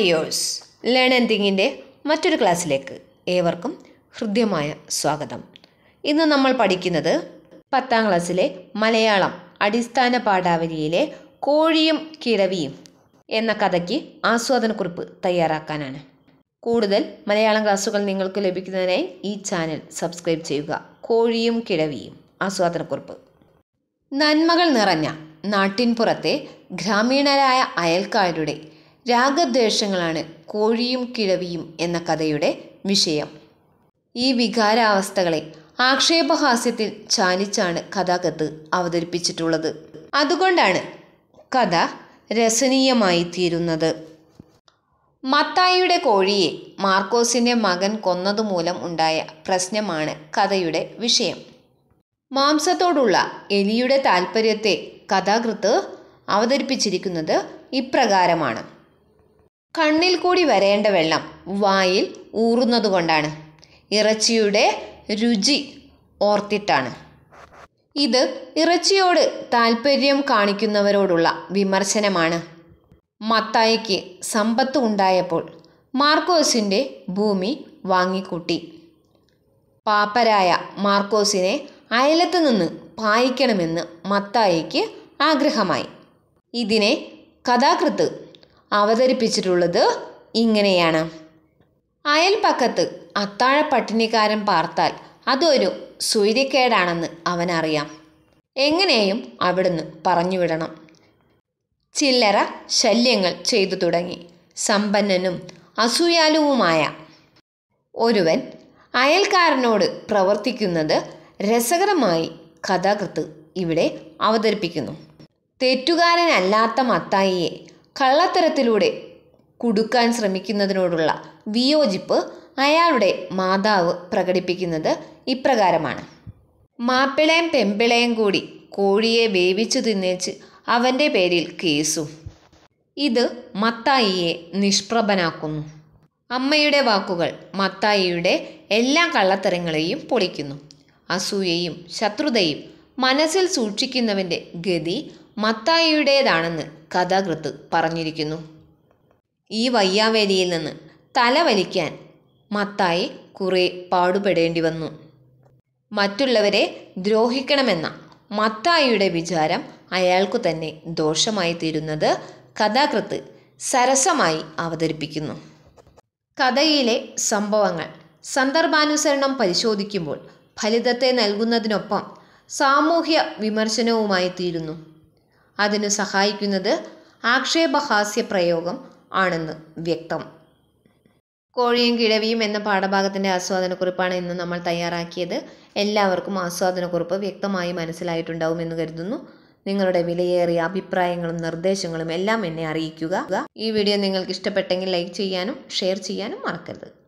dears learn and തിങ്ങിൻ്റെ മറ്റൊരു ക്ലാസ്സിലേക്ക് ഏവർക്കും ഹൃദ്യമായ സ്വാഗതം ഇന്ന് നമ്മൾ പഠിക്കുന്നത് പത്താം ക്ലാസ്സിലെ മലയാളം അടിസ്ഥാന പാഠാവലിയിലെ കോഴിയും കിഴവിയും എന്ന കഥയ്ക്ക് ആസ്വാദനക്കുറിപ്പ് തയ്യാറാക്കാനാണ് കൂടുതൽ മലയാളം ക്ലാസ്സുകൾ നിങ്ങൾക്ക് ലഭിക്കുന്നതിനായി ഈ ചാനൽ സബ്സ്ക്രൈബ് ചെയ്യുക കോഴിയും കിഴവിയും ആസ്വാദനക്കുറിപ്പ് നന്മകൾ നിറഞ്ഞ നാട്ടിൻപുറത്തെ ഗ്രാമീണരായ അയൽക്കാരുടെ രാഗദ്വേഷങ്ങളാണ് കോഴിയും കിഴവിയും എന്ന കഥയുടെ വിഷയം ഈ വികാരാവസ്ഥകളെ ആക്ഷേപഹാസ്യത്തിൽ ചാലിച്ചാണ് കഥാകത്ത് അവതരിപ്പിച്ചിട്ടുള്ളത് അതുകൊണ്ടാണ് കഥ രസനീയമായി തീരുന്നത് മത്തായിയുടെ കോഴിയെ മാർക്കോസിന്റെ മകൻ കൊന്നതുമൂലം ഉണ്ടായ പ്രശ്നമാണ് കഥയുടെ വിഷയം മാംസത്തോടുള്ള എലിയുടെ താൽപ്പര്യത്തെ കഥാകൃത്ത് അവതരിപ്പിച്ചിരിക്കുന്നത് ഇപ്രകാരമാണ് കണ്ണിൽ കൂടി വരേണ്ട വെള്ളം വായിൽ ഊറുന്നതുകൊണ്ടാണ് ഇറച്ചിയുടെ രുചി ഓർത്തിട്ടാണ് ഇത് ഇറച്ചിയോട് താൽപ്പര്യം കാണിക്കുന്നവരോടുള്ള വിമർശനമാണ് മത്തായിക്ക് സമ്പത്ത് ഉണ്ടായപ്പോൾ മാർക്കോസിൻ്റെ ഭൂമി വാങ്ങിക്കൂട്ടി പാപ്പരായ മാർക്കോസിനെ അയലത്ത് നിന്ന് പായിക്കണമെന്ന് മത്തായിക്ക് ആഗ്രഹമായി ഇതിനെ കഥാകൃത്ത് അവതരിപ്പിച്ചിട്ടുള്ളത് ഇങ്ങനെയാണ് അയൽപ്പക്കത്ത് അത്താഴ പട്ടിണിക്കാരൻ പാർത്താൽ അതൊരു സൂര്യക്കേടാണെന്ന് അവനറിയാം എങ്ങനെയും അവിടുന്ന് പറഞ്ഞുവിടണം ചില്ലറ ശല്യങ്ങൾ ചെയ്തു തുടങ്ങി സമ്പന്നനും അസൂയാലുവുമായ ഒരുവൻ അയൽക്കാരനോട് പ്രവർത്തിക്കുന്നത് രസകരമായി കഥാകൃത്ത് ഇവിടെ അവതരിപ്പിക്കുന്നു തെറ്റുകാരനല്ലാത്ത മത്തായിയെ കള്ളത്തരത്തിലൂടെ കുടുക്കാൻ ശ്രമിക്കുന്നതിനോടുള്ള വിയോജിപ്പ് അയാളുടെ മാതാവ് പ്രകടിപ്പിക്കുന്നത് ഇപ്രകാരമാണ് മാപ്പിളയും പെമ്പിളയും കൂടി കോഴിയെ വേവിച്ചു തിന്നേച്ച് അവൻ്റെ പേരിൽ കേസും ഇത് മത്തായിയെ നിഷ്പ്രഭനാക്കുന്നു അമ്മയുടെ വാക്കുകൾ മത്തായിയുടെ എല്ലാ കള്ളത്തരങ്ങളെയും പൊളിക്കുന്നു അസൂയയും ശത്രുതയും മനസ്സിൽ സൂക്ഷിക്കുന്നവൻ്റെ ഗതി മത്തായിയുടേതാണെന്ന് കഥാകൃത്ത് പറഞ്ഞിരിക്കുന്നു ഈ വയ്യാവേലിയിൽ നിന്ന് തലവലിക്കാൻ മത്തായി കുറെ പാടുപെടേണ്ടി വന്നു മറ്റുള്ളവരെ ദ്രോഹിക്കണമെന്ന മത്തായിയുടെ വിചാരം അയാൾക്കു തന്നെ ദോഷമായി തീരുന്നത് കഥാകൃത്ത് സരസമായി അവതരിപ്പിക്കുന്നു കഥയിലെ സംഭവങ്ങൾ സന്ദർഭാനുസരണം പരിശോധിക്കുമ്പോൾ ഫലിതത്തെ നൽകുന്നതിനൊപ്പം സാമൂഹ്യ വിമർശനവുമായി തീരുന്നു അതിനു സഹായിക്കുന്നത് ആക്ഷേപഹാസ്യ പ്രയോഗം ആണെന്ന് വ്യക്തം കോഴിയും കിഴവിയും എന്ന പാഠഭാഗത്തിൻ്റെ ആസ്വാദനക്കുറിപ്പാണ് ഇന്ന് നമ്മൾ തയ്യാറാക്കിയത് എല്ലാവർക്കും ആസ്വാദനക്കുറിപ്പ് വ്യക്തമായി മനസ്സിലായിട്ടുണ്ടാവും എന്ന് കരുതുന്നു നിങ്ങളുടെ വിലയേറിയ അഭിപ്രായങ്ങളും നിർദ്ദേശങ്ങളും എല്ലാം എന്നെ അറിയിക്കുക ഈ വീഡിയോ നിങ്ങൾക്ക് ഇഷ്ടപ്പെട്ടെങ്കിൽ ലൈക്ക് ചെയ്യാനും ഷെയർ ചെയ്യാനും മറക്കരുത്